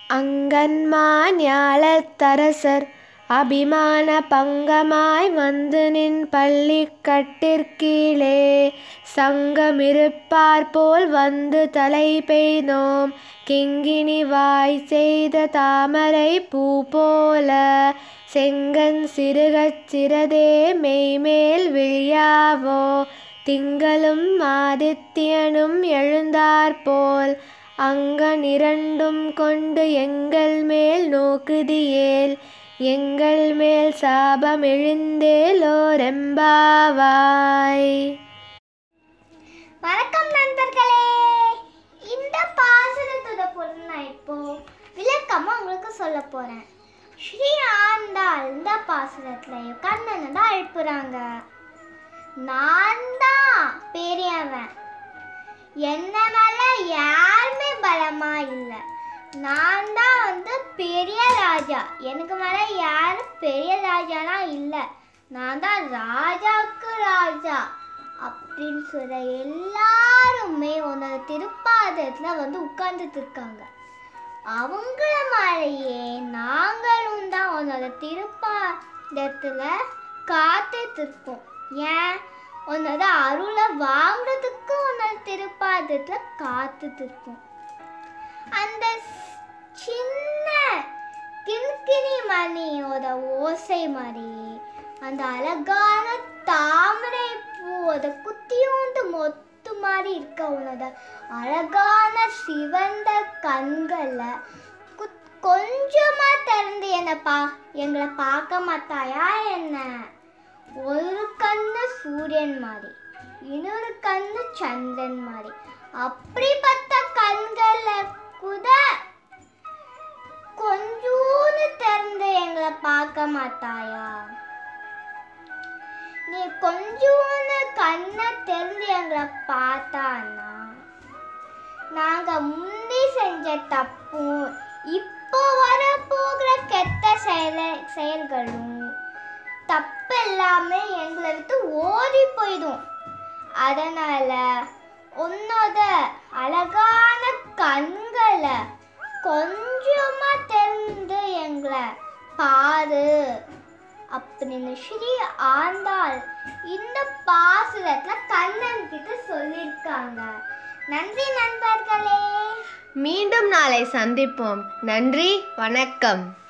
அங்கன்மா ஞாலத்தரசர் அபிமான பங்கமாய் வந்து நின் பள்ளிக்கட்டிற்கீழே சங்கமிருப்பார் போல் வந்து தலை பெய்தோம் கிங்கினி வாய் செய்த தாமரை பூ போல செங்கன் சிறுகச் சிறதே மெய்மேல் விழியாவோ திங்களும் ஆதித்யனும் எழுந்தாற்போல் அங்கனிரண்டும் கொண்டு எங்கள் மேல் நோக்குதியேல் எங்கள் மேல் சாபம் எழுந்தேலோரெம்பாவாய் வணக்கம் நண்பர்களே இந்த பாசனத்தோட பொருள் நான் இப்போ விளக்கமா உங்களுக்கு சொல்ல போறேன் ஸ்ரீ ஆண்டாள் இந்த பாசனத்துல கண்ணனை தான் எழுப்புறாங்க நான் தான் பெரியவன் என்ன மேல யாருமே பலமா இல்லை நான் தான் வந்து பெரிய ராஜா எனக்கு மேல யாரும் பெரிய ராஜாலாம் இல்லை நான் தான் ராஜாக்கு ராஜா அப்படின்னு சொல்ற எல்லாருமே உன்னோட திருப்பாதத்துல வந்து உட்கார்ந்துட்டு இருக்காங்க அவங்கள மாதிரியே நாங்களும் தான் உன்னோட திருப்பாதத்துல காத்துட்டு இருப்போம் ஏன் உன்னோட அருளை வாங்குறதுக்கு உன்னோட திருப்பாதத்துல காத்துட்டு இருப்போம் அந்த ஸ்- சின்ன கிண்கிணி மணியோட ஓசை மாதிரி அந்த அழகான தாமரை பூவோட குத்தியோண்டு மொத்து மாதிரி இருக்க உன்னோட அழகான சிவந்த கண்களை குத்- கொஞ்சமா திறந்து என்னை பா எங்களை பார்க்க மாட்டாயா என்ன ஒரு கண்ணு சூரியன் மாதிரி இன்னொரு கண்ணு சந்திரன் மாதிரி அப்படிப்பட்ட கண்களை கூட கொஞ்சூன்னு திறந்து எங்களை பார்க்க மாட்டாயா நீ கொஞ்சூன்னு கண்ணை திறந்து எங்களை பார்த்தான்னா நாங்க முந்தி செஞ்ச தப்பும் இப்போ வர போகிற கெட்ட செயல செயல்களும் தப்பு எல்லாமே எங்களை விட்டு ஓடி போயிடும் அதனால உன்னோட அழகான கண்களை கொஞ்சமா திறந்து எங்களை பாரு அப்படின்னு ஸ்ரீ ஆண்டாள் இந்த பாசுரத்துல கண்ணன் கிட்ட சொல்லியிருக்காங்க நன்றி நண்பர்களே மீண்டும் நாளை சந்திப்போம் நன்றி வணக்கம்